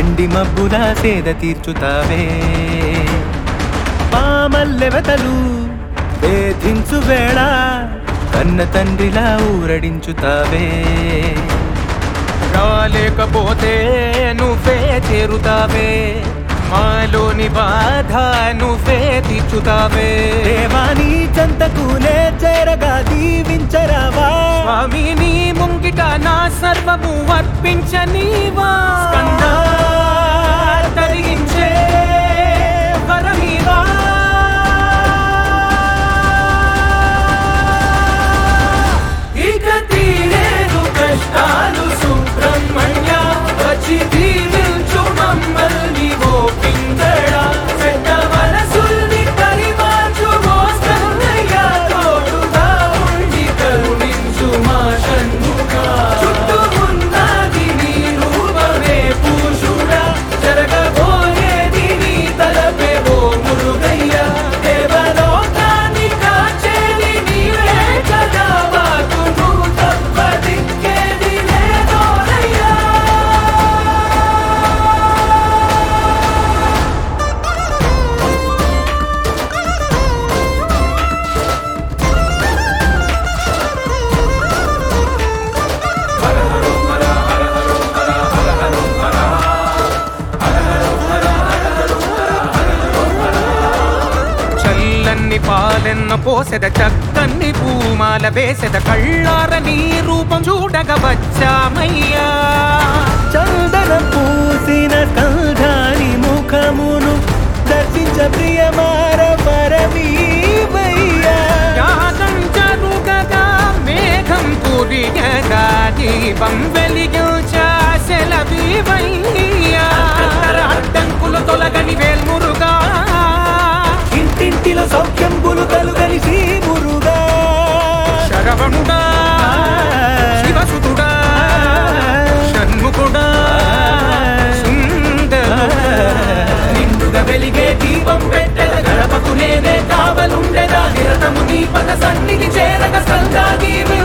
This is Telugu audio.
ఎండి మబ్బుల సేద తీర్చుతావే పామల్లెవతలు వేధించు వేళ కన్న తండ్రిలా ఊరడించుతావే రాలేకపోతే నువ్వే చేరుతావే మాలోని బాధ నువ్వే తీర్చుతావే దేవాని చెంతకునే చేరగా దీవించరావా స్వామి నీ ముంగిట నా సర్వము అర్పించనీవా స్కందా తరిగించే వరమీవా ఇక తీరేను కష్టాలు సుబ్రహ్మణ్య వచ్చి దీవించు మమ్మల్ని ఓ పింగళ చెడ్డ మనసుల్ని పరిమార్చు మోస్తన్నయ్య తోడుగా ఉండి కరుణించు మా షణ్ముఖ చుట్టూ ఉన్నది నీ రూపమే పూషుడా జరగబోయేది నీ తలపే ఓ మురుగయ్య దేవలోకాన్ని కాచేది నీవే కదా మాకు నువ్వు తప్ప దిక్కేది లేదోనయ్యా చల్లన్ని పాలెన్న పోసెద చక్కన్ని పూమాల వేసెద కళ్ళార నీ రూపం చూడగ వచ్చామయ్యా చందన పూసిన కంధాని ముఖమును దర్శించ ప్రియమార పరమీవయ్యా యాగం జరుగగా మేఘం కురియగా దీపం వెలిగించా సెలవీవయ్యా అడ్డంకులు తొలగని వేల్మురుగా ఇంటింటిలో సౌఖ్యంబులు కలుగలిసి మురుగా శరవణుడా శివసుతుడా షణ్ముఖుడా సుందరుడా నిండుగా వెలిగే దీపం పెట్టెద గడపకు నేనే కావలుండెదా నిరతము నీ పద సన్నిధి చేరగ సంగా నీవే